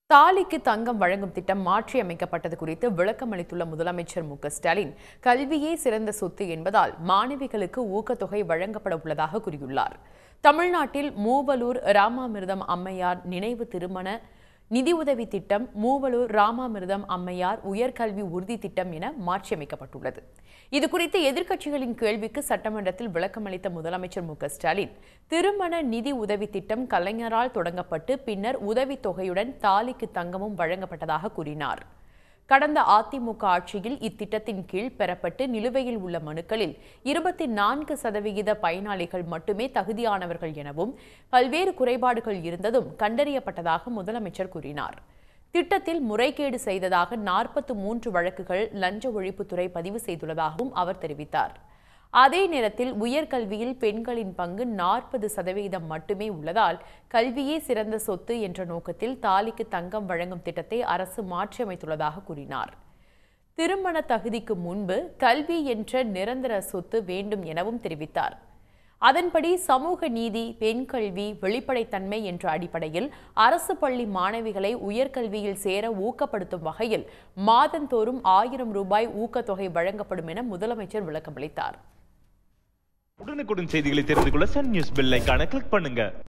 தாலிக்கு தங்கம் வழங்கும் திட்டம் மாற்றியமைக்கப்பட்டது குறித்து விளக்கம் அளித்துள்ள முதலமைச்சர் மு க ஸ்டாலின் கல்வியே சிறந்த சொத்து என்பதால் மாணவிகளுக்கு ஊக்கத்தொகை வழங்கப்பட உள்ளதாக கூறியுள்ளார் தமிழ்நாட்டில் மூவலூர் ராமாமிர்தம் அம்மையார் நினைவு திருமண நிதியுதவி திட்டம் மூவலூர் ராமாமிர்தம் அம்மையார் உயர்கல்வி உறுதி திட்டம் என மாற்றியமைக்கப்பட்டுள்ளது இதுகுறித்து எதிர்க்கட்சிகளின் கேள்விக்கு சட்டமன்றத்தில் விளக்கமளித்த முதலமைச்சர் மு க ஸ்டாலின் திருமண நிதி உதவி திட்டம் கலைஞரால் தொடங்கப்பட்டு பின்னர் உதவித் தொகையுடன் தாலிக்கு தங்கமும் வழங்கப்பட்டதாக கூறினார் கடந்த அதிமுக ஆட்சியில் இத்திட்டத்தின் கீழ் பெறப்பட்டு நிலுவையில் உள்ள மனுக்களில் இருபத்தி நான்கு சதவிகித பயனாளிகள் மட்டுமே தகுதியானவர்கள் எனவும் பல்வேறு குறைபாடுகள் இருந்ததும் கண்டறியப்பட்டதாக முதலமைச்சர் கூறினார் திட்டத்தில் முறைகேடு செய்ததாக நாற்பத்து மூன்று வழக்குகள் லஞ்ச ஒழிப்புத்துறை பதிவு செய்துள்ளதாகவும் அவர் தெரிவித்தார் அதே நேரத்தில் உயர்கல்வியில் பெண்களின் பங்கு நாற்பது சதவீதம் மட்டுமே உள்ளதால் கல்வியே சிறந்த சொத்து என்ற நோக்கத்தில் தாலிக்கு தங்கம் வழங்கும் திட்டத்தை அரசு மாற்றியமைத்துள்ளதாக கூறினார் திருமண தகுதிக்கு முன்பு கல்வி என்ற நிரந்தர சொத்து வேண்டும் எனவும் தெரிவித்தார் அதன்படி சமூக நீதி பெண் கல்வி வெளிப்படைத்தன்மை என்ற அடிப்படையில் அரசு பள்ளி மாணவிகளை உயர்கல்வியில் சேர ஊக்கப்படுத்தும் வகையில் மாதந்தோறும் ஆயிரம் ரூபாய் ஊக்கத்தொகை வழங்கப்படும் என முதலமைச்சர் விளக்கமளித்தார் உடனுக்குடன் செய்திகளை தெரிந்து கொள்ள சன் நியூஸ் பெல் ஐகானை கிளிக் பண்ணுங்க